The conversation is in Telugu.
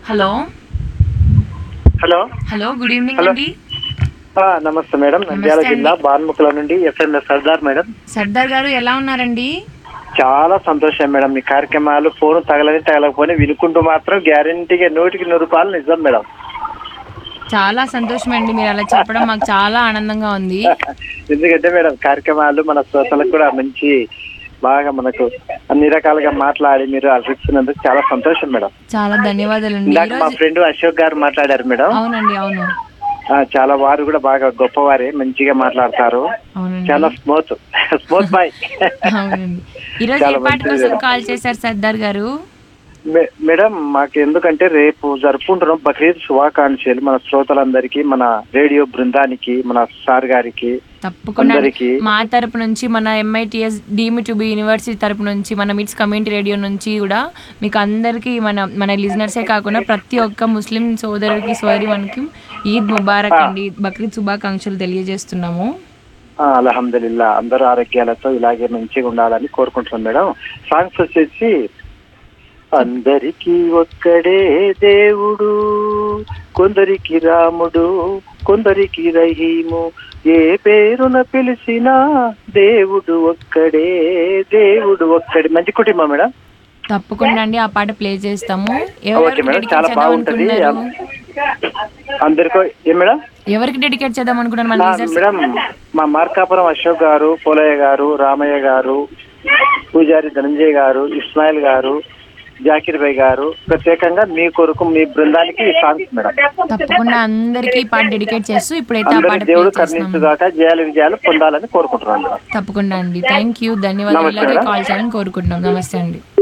Hello hello hello good evening hello. అండి ఆ, నమస్తే మేడం నంద్యాల నమస్తే జిల్లా బాన్ముఖల నుండి ఎఫ్ఎంఎస్ సర్దార్ మేడం సర్దార్ గారు ఎలా ఉన్నారండి చాలా సంతోషం మేడం మీ కార్యక్రమాలు ఫోన్ తగలని తగలకపోయినా వినుకుంటూ మాత్రం గ్యారంటీగా నూటికి నూరు రూపాయలు నిజం మేడం చాలా సంతోషం అండి మీరు అలా చెప్పడం మాకు చాలా ఆనందంగా ఉంది ఎందుకంటే మేడం కార్యక్రమాలు మన శ్రోతలకు కూడా మంచి బాగా మనకు అన్ని రకాలుగా మాట్లాడి మీరు అలరిస్తున్నందుకు చాలా సంతోషం మేడం చాలా ధన్యవాదాలండి ఇందాక మా ఈరోజు ఫ్రెండ్ అశోక్ గారు మాట్లాడారు మేడం అవునండి అవును ఆ, చాలా వారు కూడా బాగా గొప్పవారే మంచిగా మాట్లాడతారు అవునండి చాలా స్మూత్ స్మూత్ బాయ్ అవునండి ఈరోజు చాలా ఏ పాట మంచిది కోసం మేడం. కాల్ చేశారు సర్దార్ గారు మే- మేడం మాకు ఎందుకంటే రేపు జరుపుకుంటున్నాం బక్రీద్ శుభాకాంక్షలు మన శ్రోతలందరికీ మన రేడియో బృందానికి మన సార్ గారికి తప్పకుండా అందరికీ. మా తరపు నుంచి మన MITS deemed to be university తరపు నుంచి మన మిట్స్ కమ్యూనిటీ రేడియో నుంచి కూడా మీకు అందరికీ మన మన లిజనర్సే కాకుండా ప్రతి ఒక్క ముస్లిం సోదరుడికి సోదరి మనకి ఈద్ ముబారక్ అండి బక్రీద్ శుభాకాంక్షలు తెలియజేస్తున్నాము ఆ, అల్హమ్దులిల్లా అందరూ ఆరోగ్యాలతో ఇలాగే మంచిగా ఉండాలని కోరుకుంటున్నాం మేడం సాంగ్స్ వచ్చేసి అందరికీ ఒక్కడే దేవుడు కొందరికి రాముడు కొందరికి రహీము ఏ పేరున పిలిచినా దేవుడు ఒక్కడే దేవుడు ఒక్కడే మంచి కుటుంబం మేడం తప్పకుండా అండి ఆ పాట ప్లే చేస్తాము ఓకే ఎవరికి మేడం డెడికేట్ చాలా చేద్దాం బాగుంటది అనుకుంటున్నారు అందరికీ ఏం మేడం ఎవరికి డెడికేట్ చేద్దాం అనుకుంటున్నారు మన నా- లిజనర్స్ మేడం మా మార్కాపురం అశోక్ గారు పోలయ్య గారు రామయ్య గారు పూజారి ధనంజయ్ గారు ఇస్మాయిల్ గారు జాకిర్ భాయ్ గారు ప్రత్యేకంగా మీ కొరకు మీ బృందానికి ఈ సాంగ్స్ మేడం తప్పకుండా అందరికీ ఈ పాట డెడికేట్ చేస్తూ ఇప్పుడైతే ఆ పాట అందరి ప్లే దేవుడు చేస్తున్నాము కరుణించుగాక జయాల విజయాలు పొందాలని కోరుకుంటున్నాను మేడం తప్పకుండా అండి థ్యాంక్ యూ ధన్యవాదాలు నమస్తే ఇలాగే మేడం. కాల్ చేయాలని కోరుకుంటున్నాం నమస్తే అండి